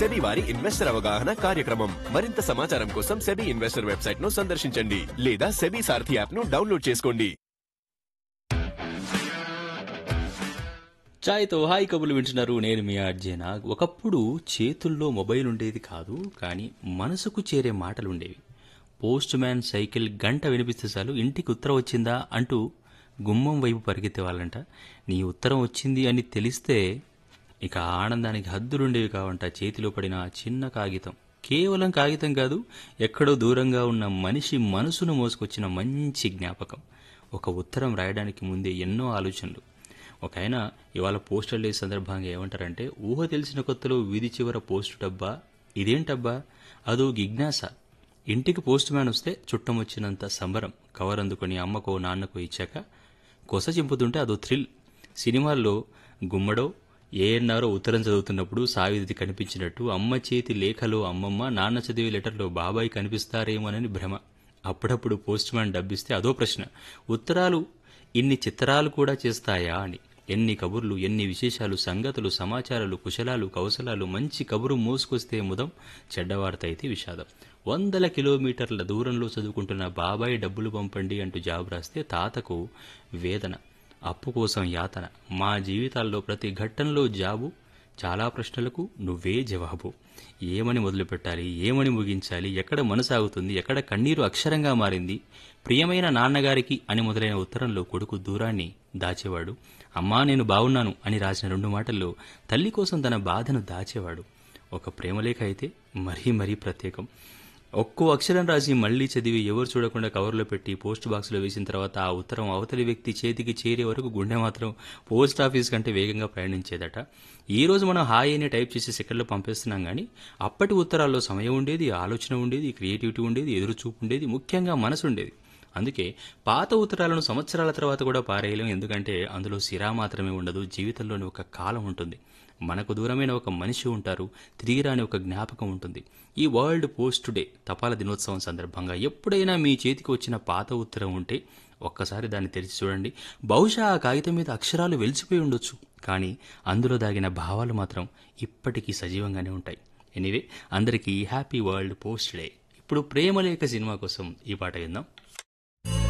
SEBI వారి investor అవగాహన కార్యక్రమం మరింత సమాచారం కోసం సెబీ ఇన్వెస్టర్ వెబ్సైట్ ను సందర్శించండి లేదా సెబీ సారథి యాప్ ను డౌన్లోడ్ చేసుకోండి చాయ్తో హాయ్ కబుర్లు వింటున్నారు నేను మీ అర్జేన ఒకప్పుడు చేతుల్లో మొబైల్ ఉండేది కాదు కానీ మనసుకు చేరే మాటలు ఉండేవి పోస్ట్ మ్యాన్ సైకిల్ గంట వినిపిస్తే చాలు ఇంటికి ఉత్తరం వచ్చిందా అంటూ గుమ్మం వైపు పరిగెత్తేవాళ్ళంట నీ ఉత్తరం వచ్చింది అని తెలిస్తే ఇక ఆనందానికి హద్దులుండేవి కావంట చేతిలో పడిన ఆ చిన్న కాగితం కేవలం కాగితం కాదు ఎక్కడో దూరంగా ఉన్న మనిషి మనసును మోసుకొచ్చిన మంచి జ్ఞాపకం ఒక ఉత్తరం రాయడానికి ముందే ఎన్నో ఆలోచనలు ఒక ఆయన ఇవాళ పోస్టల్ డే సందర్భంగా ఏమంటారంటే ఊహ తెలిసిన కొత్తలో వీధి చివర పోస్టు డబ్బా ఇదేంటబ్బా అదో జిజ్ఞాస ఇంటికి పోస్ట్ మ్యాన్ వస్తే చుట్టం వచ్చినంత సంబరం కవర్ అందుకొని అమ్మకో నాన్నకో ఇచ్చాక కొస చింపుతుంటే అదో థ్రిల్ సినిమాల్లో గుమ్మడో ఏఎన్ఆరో ఉత్తరం చదువుతున్నప్పుడు సావిత్రి కనిపించినట్టు అమ్మ చేతి లేఖలో అమ్మమ్మ నాన్న చదివే లెటర్లో బాబాయ్ కనిపిస్తారేమోనని భ్రమ అప్పుడప్పుడు పోస్ట్ మ్యాన్ డబ్బిస్తే అదో ప్రశ్న ఉత్తరాలు ఇన్ని చిత్రాలు కూడా చేస్తాయా అని ఎన్ని కబుర్లు ఎన్ని విశేషాలు సంగతులు సమాచారాలు కుశలాలు కౌశలాలు మంచి కబురు మోసుకొస్తే ముదం చెడ్డవార్త అయితే విషాదం వందల కిలోమీటర్ల దూరంలో చదువుకుంటున్న బాబాయ్ డబ్బులు పంపండి అంటూ జాబ్ రాస్తే తాతకు వేదన అప్పు కోసం యాతన మా జీవితాల్లో ప్రతి ఘట్టంలో జాబు చాలా ప్రశ్నలకు నువ్వే జవాబు ఏమని మొదలుపెట్టాలి ఏమని ముగించాలి ఎక్కడ మనసాగుతుంది ఎక్కడ కన్నీరు అక్షరంగా మారింది ప్రియమైన నాన్నగారికి అని మొదలైన ఉత్తరంలో కొడుకు దూరాన్ని దాచేవాడు అమ్మా నేను బాగున్నాను అని రాసిన రెండు మాటల్లో తల్లి కోసం తన బాధను దాచేవాడు ఒక ప్రేమలేఖ అయితే మరీ మరీ ప్రత్యేకం ఒక్కో అక్షరం రాసి మళ్లీ చదివి ఎవరు చూడకుండా కవర్లో పెట్టి పోస్ట్ బాక్స్లో వేసిన తర్వాత ఆ ఉత్తరం అవతలి వ్యక్తి చేతికి చేరే వరకు గుండె మాత్రం పోస్ట్ ఆఫీస్ కంటే వేగంగా ప్రయాణించేదట ఈ రోజు మనం హాయ్ అని టైప్ చేసి సెకండ్లో పంపిస్తున్నాం కానీ అప్పటి ఉత్తరాల్లో సమయం ఉండేది ఆలోచన ఉండేది క్రియేటివిటీ ఉండేది ఎదురుచూపు ఉండేది ముఖ్యంగా మనసు ఉండేది అందుకే పాత ఉత్తరాలను సంవత్సరాల తర్వాత కూడా పారేయలేం ఎందుకంటే అందులో సిరా మాత్రమే ఉండదు జీవితంలోని ఒక కాలం ఉంటుంది మనకు దూరమైన ఒక మనిషి ఉంటారు తిరిగి రాని ఒక జ్ఞాపకం ఉంటుంది ఈ వరల్డ్ పోస్ట్ డే తపాల దినోత్సవం సందర్భంగా ఎప్పుడైనా మీ చేతికి వచ్చిన పాత ఉత్తరం ఉంటే ఒక్కసారి దాన్ని తెరిచి చూడండి బహుశా ఆ కాగితం మీద అక్షరాలు వెలిసిపోయి ఉండొచ్చు కానీ అందులో దాగిన భావాలు మాత్రం ఇప్పటికీ సజీవంగానే ఉంటాయి ఎనీవే అందరికీ హ్యాపీ వరల్డ్ పోస్ట్ డే ఇప్పుడు ప్రేమలేఖ సినిమా కోసం ఈ పాట విందాం